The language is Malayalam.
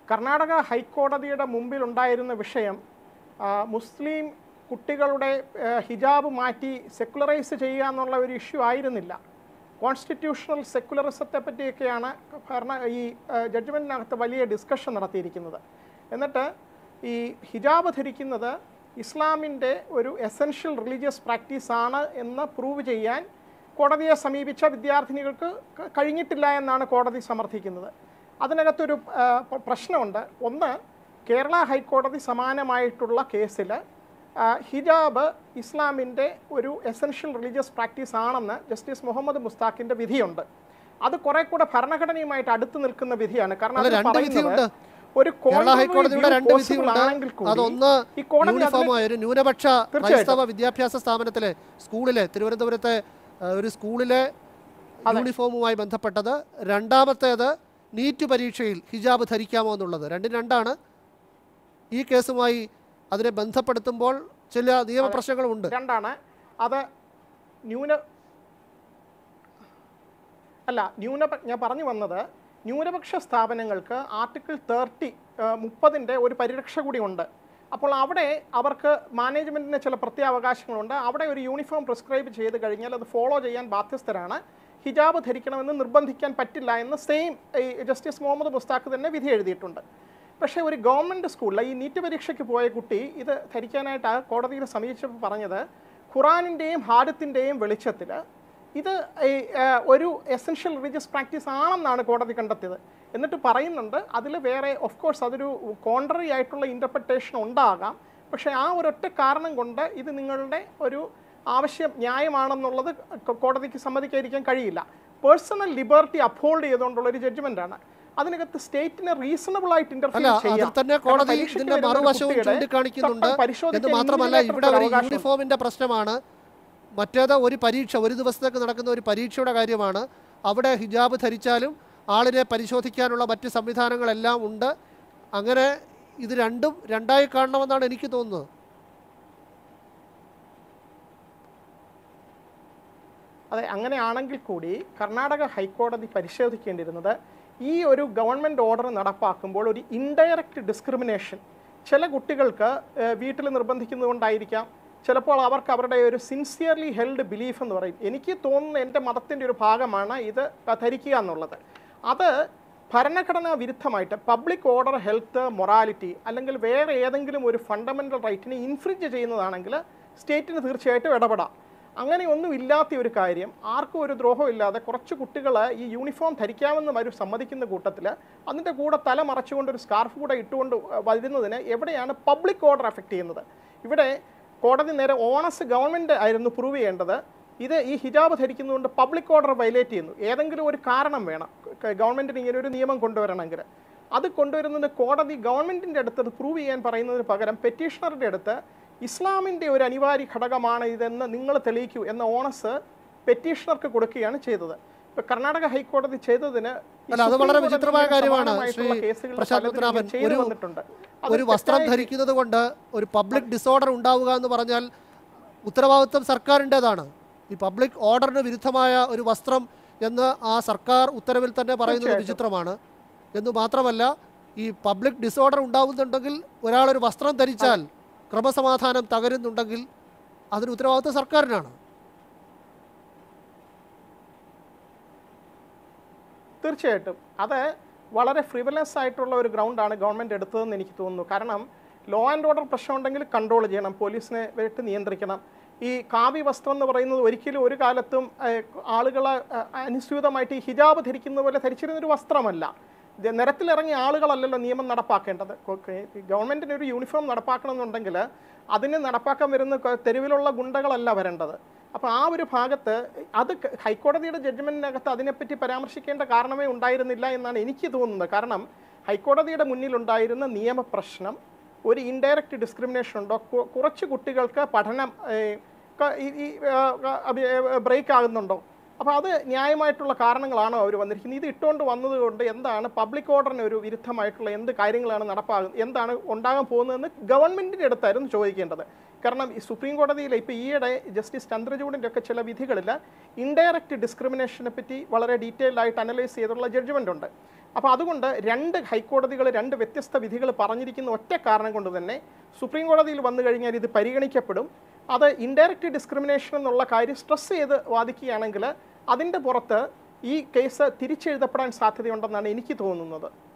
കർണാടക ഹൈക്കോടതിയുടെ മുമ്പിൽ ഉണ്ടായിരുന്ന വിഷയം ആ, മുസ്ലിം കുട്ടികളുടെ ആ, ഹിജാബ് മാറ്റി സെക്കുലറൈസ് ചെയ്യുക എന്നുള്ള ഒരു ഇഷ്യൂ ആയിരുന്നില്ല കോൺസ്റ്റിറ്റ്യൂഷണൽ സെക്കുലറിസത്തെ പറ്റിയൊക്കെയാണ് ഭരണ ഈ ജഡ്ജ്മെൻറ്റിനകത്ത് വലിയ ഡിസ്കഷൻ നടത്തിയിരിക്കുന്നത് എന്നിട്ട് ഈ ഹിജാബ് ധരിക്കുന്നത് ഇസ്ലാമിൻ്റെ ഒരു എസെൻഷ്യൽ റിലീജിയസ് പ്രാക്ടീസ് ആണ് എന്ന് പ്രൂവ് ചെയ്യാൻ കോടതിയെ സമീപിച്ച വിദ്യാർത്ഥിനികൾക്ക് ക- കഴിഞ്ഞിട്ടില്ല എന്നാണ് കോടതി സമർത്ഥിക്കുന്നത് അതിനകത്തൊരു ആ, പ്ര- പ്രശ്നമുണ്ട് ഒന്ന് കേരള ഹൈക്കോടതി സമാനമായിട്ടുള്ള കേസിൽ ഹിജാബ് ഇസ്ലാമിൻ്റെ ഒരു എസെൻഷ്യൽ റിലീജിയസ് പ്രാക്ടീസ് ആണെന്ന് ജസ്റ്റിസ് മുഹമ്മദ് മുസ്താഖിൻ്റെ വിധിയുണ്ട് അത് കുറെ കൂടെ ഭരണഘടനയുമായിട്ട് അടുത്ത് നിൽക്കുന്ന വിധിയാണ് കാരണം അല്ല, അതിൽ രണ്ട് പറയുന്നത് വിധിയുണ്ട്. ഒരു കേരള contrary ഹൈക്കോടതിയുടെ view രണ്ട് possible വിധിയുണ്ട് ആണെങ്കിൽ കൂടി അതൊന്ന് ഈ കോടതി അതിനെ- യൂണിഫോമായ ഒരു ന്യൂനപക്ഷ തീർച്ചയായിട്ടും. ക്രൈസ്തവ വിദ്യാഭ്യാസ സ്ഥാപനത്തിലെ സ്കൂളിലെ തിരുവനന്തപുരത്തെ ആ, ഒരു സ്കൂളിലെ യൂണിഫോമുമായി ബന്ധപ്പെട്ടത് രണ്ടാമത്തേത് നീറ്റ് പരീക്ഷയിൽ ഹിജാബ് ധരിക്കാമോ എന്നുള്ളത് രണ്ടും രണ്ടാണ് ഈ കേസുമായി അതിനെ ബന്ധപ്പെടുത്തുമ്പോൾ ചില നിയമപ്രശ്നങ്ങളുണ്ട് രണ്ടാണ് അത് ന്യൂന അല്ല ന്യൂനപ ഞാൻ പറഞ്ഞു വന്നത് ന്യൂനപക്ഷ സ്ഥാപനങ്ങൾക്ക് ആർട്ടിക്കിൾ തേർട്ടി മുപ്പതിൻ്റെ ഒരു പരിരക്ഷ കൂടി ഉണ്ട് അപ്പോൾ അവിടെ അവർക്ക് മാനേജ്മെൻറ്റിന് ചില പ്രത്യേകാവകാശങ്ങളുണ്ട് അവിടെ ഒരു യൂണിഫോം പ്രിസ്ക്രൈബ് ചെയ്ത് കഴിഞ്ഞാൽ അത് ഫോളോ ചെയ്യാൻ ബാധ്യസ്ഥരാണ് ഹിജാബ് ധരിക്കണമെന്ന് നിർബന്ധിക്കാൻ പറ്റില്ല എന്ന് സെയിം ജസ്റ്റിസ് മുഹമ്മദ് മുസ്താഖ് തന്നെ വിധി എഴുതിയിട്ടുണ്ട് പക്ഷേ ഒരു ഗവൺമെൻറ് സ്കൂളിൽ ഈ നീറ്റ് പരീക്ഷയ്ക്ക് പോയ കുട്ടി ഇത് ധരിക്കാനായിട്ട് ആ കോടതിയിൽ സമീപിച്ചപ്പോൾ പറഞ്ഞത് ഖുറാനിൻ്റെയും ഹാരത്തിൻ്റെയും വെളിച്ചത്തിൽ ഇത് ഈ, ആ, ഒരു എസെൻഷ്യൽ റിലീജിയസ് പ്രാക്ടീസ് ആണെന്നാണ് കോടതി കണ്ടെത്തിയത് എന്നിട്ട് പറയുന്നുണ്ട് അതിൽ വേറെ ഓഫ് കോഴ്സ് അതൊരു കോൺട്രറി ആയിട്ടുള്ള ഇൻ്റർപ്രിട്ടേഷൻ ഉണ്ടാകാം പക്ഷേ ആ ഒരൊറ്റ കാരണം കൊണ്ട് ഇത് നിങ്ങളുടെ ഒരു ആവശ്യം ന്യായമാണെന്നുള്ളത് കോ- കോടതിക്ക് സമ്മതിക്കാതിരിക്കാൻ കഴിയില്ല പേഴ്സണൽ ലിബർട്ടി അപ്ഹോൾഡ് ചെയ്തുകൊണ്ടുള്ള ഒരു ജഡ്ജ്മെൻ്റാണ് അതിനകത്ത് സ്റ്റേറ്റിനെ റീസണബിൾ ആയിട്ട് അല്ല ഇന്റർഫിയർ അതിൽ ചെയ്യാം തന്നെ കാരണം കോടതി പരീക്ഷയ്ക്ക് ഇതിന്റെ വരുന്ന ഒരു മറുവശവും കുട്ടിയുടെ ചൂണ്ടിക്കാണിക്കുന്നുണ്ട് ചട്ടം പരിശോധിക്കാൻ എന്ന് മാത്രമല്ല ഇൻഡിവിജ്വൽ ഇവിടെ ഒരു ആയിട്ടുള്ള അവകാശമുണ്ട്. യൂണിഫോമിന്റെ പ്രശ്നമാണ് മറ്റേത് ഒരു പരീക്ഷ ഒരു ദിവസത്തേക്ക് നടക്കുന്ന ഒരു പരീക്ഷയുടെ കാര്യമാണ് അവിടെ ഹിജാബ് ധരിച്ചാലും ആളിനെ പരിശോധിക്കാനുള്ള മറ്റ് സംവിധാനങ്ങളെല്ലാം ഉണ്ട് അങ്ങനെ ഇത് രണ്ടും രണ്ടായി കാണണമെന്നാണ് എനിക്ക് തോന്നുന്നത് അതെ അങ്ങനെയാണെങ്കിൽ കൂടി കർണാടക ഹൈക്കോടതി പരിശോധിക്കേണ്ടിരുന്നത് ഈ ഒരു ഗവൺമെൻറ് ഓർഡർ നടപ്പാക്കുമ്പോൾ ഒരു ഇൻഡയറക്റ്റ് ഡിസ്ക്രിമിനേഷൻ ചില കുട്ടികൾക്ക് വീട്ടിൽ നിർബന്ധിക്കുന്നതുകൊണ്ടായിരിക്കാം ചിലപ്പോൾ അവർക്ക് അവരുടെ ഒരു സിൻസിയർലി ഹെൽഡ് ബിലീഫ് എന്ന് പറയും എനിക്ക് തോന്നുന്ന എൻ്റെ മതത്തിൻ്റെ ഒരു ഭാഗമാണ് ഇത് ധരിക്കുക എന്നുള്ളത് അത് ഭരണഘടനാ വിരുദ്ധമായിട്ട് പബ്ലിക് ഓർഡർ ഹെൽത്ത് മൊറാലിറ്റി അല്ലെങ്കിൽ വേറെ ഏതെങ്കിലും ഒരു ഫണ്ടമെൻ്റൽ റൈറ്റിനെ ഇൻഫ്രിഞ്ച് ചെയ്യുന്നതാണെങ്കിൽ സ്റ്റേറ്റിന് തീർച്ചയായിട്ടും ഇടപെടാം അങ്ങനെ ഒന്നും ഇല്ലാത്ത ഒരു കാര്യം ആർക്കും ഒരു ദ്രോഹം ഇല്ലാതെ കുറച്ച് കുട്ടികൾ ഈ യൂണിഫോം ധരിക്കാമെന്ന് അവർ സമ്മതിക്കുന്ന കൂട്ടത്തിൽ അതിൻ്റെ കൂടെ തല മറച്ചുകൊണ്ട് ഒരു സ്കാർഫ് കൂടെ ഇട്ടുകൊണ്ട് വരുന്നതിന് എവിടെയാണ് പബ്ലിക് ഓർഡർ എഫക്റ്റ് ചെയ്യുന്നത് ഇവിടെ കോടതി നേരെ ഓണസ് ഗവൺമെൻറ് ആയിരുന്നു പ്രൂവ് ചെയ്യേണ്ടത് ഇത് ഈ ഹിജാബ് ധരിക്കുന്നതുകൊണ്ട് പബ്ലിക് ഓർഡർ വയലേറ്റ് ചെയ്യുന്നു ഏതെങ്കിലും ഒരു കാരണം വേണം ക- ഗവൺമെൻറ്റിന് ഇങ്ങനെ ഒരു നിയമം കൊണ്ടുവരണമെങ്കിൽ അത് കൊണ്ടുവരുന്നതിന് കോടതി ഗവൺമെൻറ്റിൻ്റെ അടുത്ത് അത് പ്രൂവ് ചെയ്യാൻ പറയുന്നതിന് പകരം പെറ്റീഷണറുടെ അടുത്ത് ഇസ്ലാമിൻ്റെ ഒരു അനിവാര്യ ഘടകമാണ് ഇതെന്ന് നിങ്ങൾ തെളിയിക്കൂ എന്ന ഓണസ് പെറ്റീഷണർക്ക് കൊടുക്കുകയാണ് ചെയ്തത് ഇപ്പൊ കർണാടക ഹൈക്കോടതി ചെയ്തതിന് ഈ അല്ല, അത് സുപ്രീം വളരെ കോടതിയിൽ വിചിത്രമായ കാര്യമാണ് സമാനമായിട്ടുള്ള ശ്രീ കേസുകൾ പ്രശാന്ത് പലതിലും പത്മനാഭൻ. ചെയ്തു ഒരു- വന്നിട്ടുണ്ട്. അത് ഒരു വസ്ത്രം തെറ്റായ ധരിക്കുന്നത് കൊണ്ട് ഒരു പബ്ലിക് ഡിസോർഡർ ഉണ്ടാവുക എന്ന് പറഞ്ഞാൽ ഉത്തരവാദിത്വം സർക്കാരിൻ്റെതാണ് ഈ പബ്ലിക് ഓർഡറിന് വിരുദ്ധമായ ഒരു വസ്ത്രം എന്ന് ആ സർക്കാർ ഉത്തരവിൽ തന്നെ പറയുന്നത് തീർച്ചയായിട്ടും. വിചിത്രമാണ് എന്ന് മാത്രമല്ല ഈ പബ്ലിക് ഡിസോർഡർ ഉണ്ടാവുന്നുണ്ടെങ്കിൽ ഒരാളൊരു വസ്ത്രം ധരിച്ചാൽ ക്രമസമാധാനം തകരുന്നുണ്ടെങ്കിൽ അതിന് ഉത്തരവാദിത്വം സർക്കാരിനാണ് തീർച്ചയായിട്ടും അത് വളരെ ഫ്രിവലസ് ആയിട്ടുള്ള ഒരു ഗ്രൗണ്ടാണ് ഗവൺമെൻറ് എടുത്തതെന്ന് എനിക്ക് തോന്നുന്നു കാരണം ലോ ആൻഡ് ഓർഡർ പ്രശ്നം ഉണ്ടെങ്കിൽ കൺട്രോൾ ചെയ്യണം പോലീസിനെ വെട്ട് നിയന്ത്രിക്കണം ഈ കാവി വസ്ത്രം എന്ന് പറയുന്നത് ഒരിക്കലും ഒരു കാലത്തും ആളുകൾ അനുസ്യൂതമായിട്ട് ഈ ഹിജാബ് ധരിക്കുന്ന പോലെ ധരിച്ചിരുന്ന ഒരു വസ്ത്രമല്ല ഇത് നിരത്തിലിറങ്ങിയ ആളുകളല്ലല്ലോ നിയമം നടപ്പാക്കേണ്ടത് കൊ- ക- ഗവൺമെൻറ്റിന് ഒരു യൂണിഫോം നടപ്പാക്കണമെന്നുണ്ടെങ്കിൽ അതിന് നടപ്പാക്കാൻ വരുന്ന ക- തെരുവിലുള്ള ഗുണ്ടകളല്ല വരേണ്ടത് അപ്പോൾ ആ ഒരു ഭാഗത്ത് അത് ക- ഹൈക്കോടതിയുടെ ജഡ്ജ്മെൻറ്റിനകത്ത് അതിനെപ്പറ്റി പരാമർശിക്കേണ്ട കാരണമേ ഉണ്ടായിരുന്നില്ല എന്നാണ് എനിക്ക് തോന്നുന്നത് കാരണം ഹൈക്കോടതിയുടെ മുന്നിലുണ്ടായിരുന്ന നിയമപ്രശ്നം ഒരു ഇൻഡയറക്റ്റ് ഡിസ്ക്രിമിനേഷൻ ഉണ്ടോ കു- കുറച്ച് കുട്ടികൾക്ക് പഠനം ബ്രേക്ക് ആകുന്നുണ്ടോ അപ്പോൾ അത് ന്യായമായിട്ടുള്ള കാരണങ്ങളാണോ അവർ വന്നിരിക്കുന്നത് ഇത് ഇട്ടുകൊണ്ട് വന്നതുകൊണ്ട് എന്താണ് പബ്ലിക് ഓർഡറിന് ഒരു വിരുദ്ധമായിട്ടുള്ള എന്ത് കാര്യങ്ങളാണ് നടപ്പാകുന്നത് എന്താണ് ഉണ്ടാകാൻ പോകുന്നതെന്ന് ഗവൺമെൻറ്റിൻ്റെ അടുത്തായിരുന്നു ചോദിക്കേണ്ടത് കാരണം ഈ സുപ്രീം കോടതിയിൽ ഇപ്പോൾ ഈയിടെ ജസ്റ്റിസ് ചന്ദ്രചൂഡിൻ്റെ ഒക്കെ ചില വിധികളിൽ ഇൻഡയറക്റ്റ് ഡിസ്ക്രിമിനേഷനെ പറ്റി വളരെ ഡീറ്റെയിൽഡ് ആയിട്ട് അനലൈസ് ചെയ്തുള്ള ജഡ്ജ്മെൻ്റ് ഉണ്ട് അപ്പോൾ അതുകൊണ്ട് രണ്ട് ഹൈക്കോടതികൾ രണ്ട് വ്യത്യസ്ത വിധികൾ പറഞ്ഞിരിക്കുന്ന ഒറ്റ കാരണം കൊണ്ട് തന്നെ സുപ്രീം കോടതിയിൽ വന്നു കഴിഞ്ഞാൽ ഇത് പരിഗണിക്കപ്പെടും അത് ഇൻഡയറക്റ്റ് ഡിസ്ക്രിമിനേഷൻ എന്നുള്ള കാര്യം സ്ട്രെസ് ചെയ്ത് വാദിക്കുകയാണെങ്കിൽ അതിൻ്റെ പുറത്ത് ഈ കേസ് തിരിച്ചെഴുതപ്പെടാൻ സാധ്യതയുണ്ടെന്നാണ് എനിക്ക് തോന്നുന്നത്